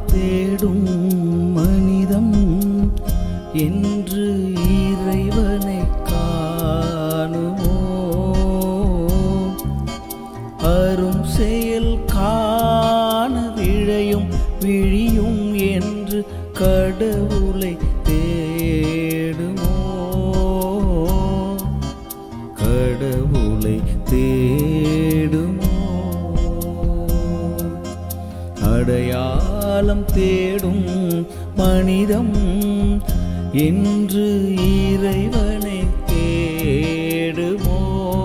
தேடும் மனிதம் என்று இறைவனை காணுமோ அரும் செயல் காண விழையும் விழியும் என்று கடவுளை தேடுமோ கடவுளை தேடுமோ அடையாளம் தேடும் மனிதம் என்று இறைவனை தேடுமோ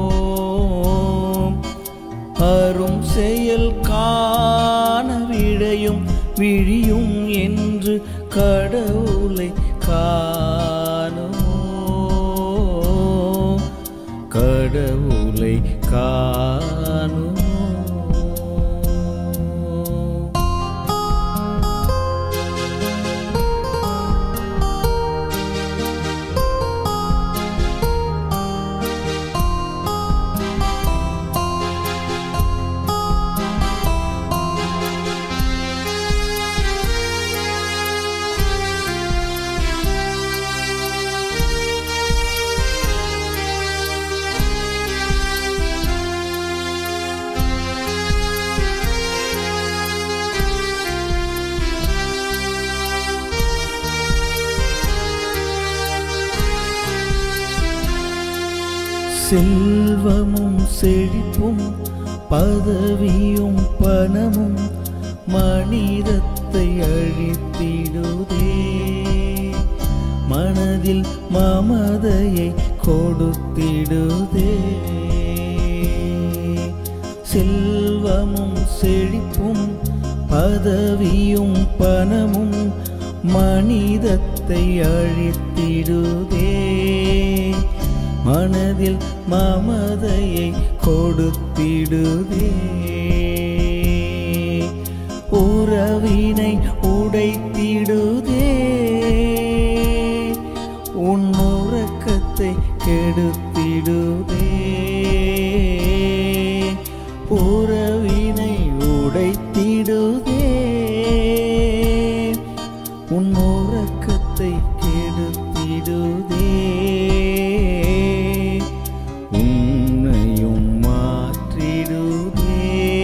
அரும் செயல் காண விழையும் விழியும் என்று கடவுளை காணுமோ கடவுளை காணுமோ செல்வமும் செழிப்பும் பதவியும் பணமும் மனிதத்தை அழித்திடுதே மனதில் மமதையை கொடுத்திடுதே செல்வமும் செழிப்பும் பதவியும் பணமும் மனிதத்தை அழித்திடுதே மனதில் மமதையை கொடுத்திடுதே உறவினை உடைத்திடுதே உன் உறக்கத்தை கெடுத்திடுதே உறவினை உடைத்திடுதே உன் உறக்கத்தை கெடுத்திடுதே உன்னையும் மாற்றிடுதே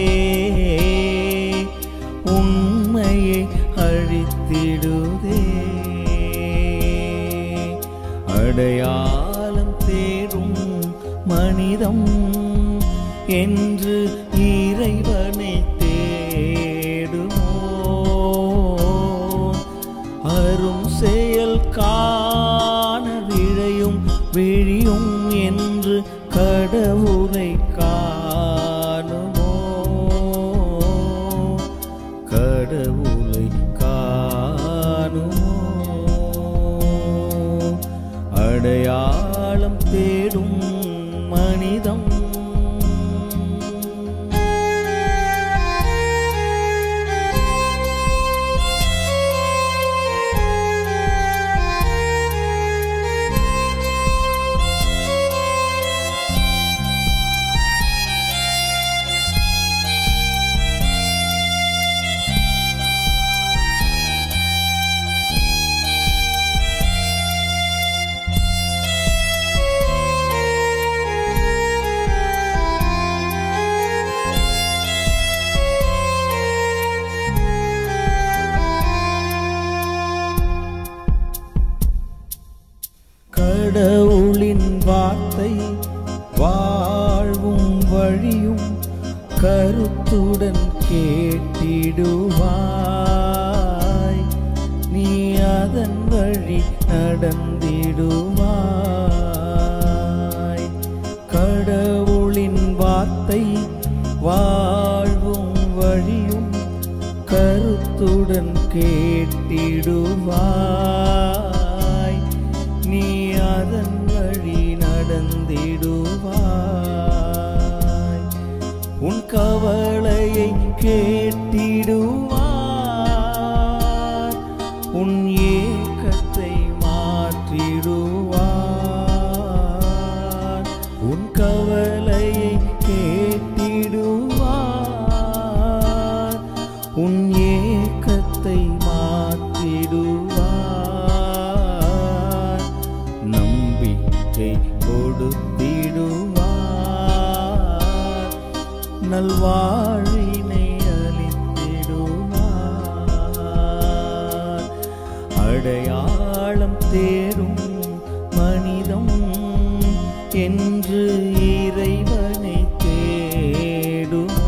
உண்மையை அழித்திடுதே அடையாளம் தேடும் மனிதம் என்று இறைவனை தேடுமோ அரும் செயல் காண விழையும் விழியும் என்று கடவுளை காணுமோ கடவுளை காணுமோ அடையாளம் தேடும் மனிதம் கடவுளின் வார்த்தை வாழ்வும் வழியும் கருத்துடன் கேட்டிடுவாய் நீ அதன் வழி நடந்திடுவாய் கடவுளின் வார்த்தை வாழ்வும் வழியும் கருத்துடன் கேட்டிடுவாய் நீ அதன் வழி நடந்திடுவாய் உன் கவலையை கேட்டிடுவார் உன் ஏக்கத்தை மாற்றிடுவார் உன் கவலையை கேட்டிடுவார் உன் ஏக்கத்தை நல்வாழ்வினை அளித்திடுவார் அடையாளம் தேடும் மனிதம் என்று இறைவனை தேடுமோ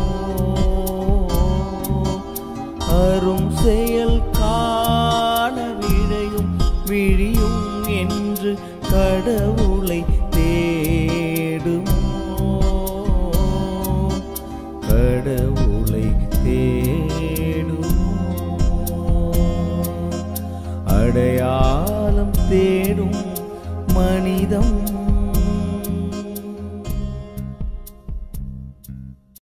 அரும் செயல் காண விழையும் விழியும் என்று கடவுளை தேடுமோ கடவுளை தேடுமோ அடையாளம் தேடும் மனிதம்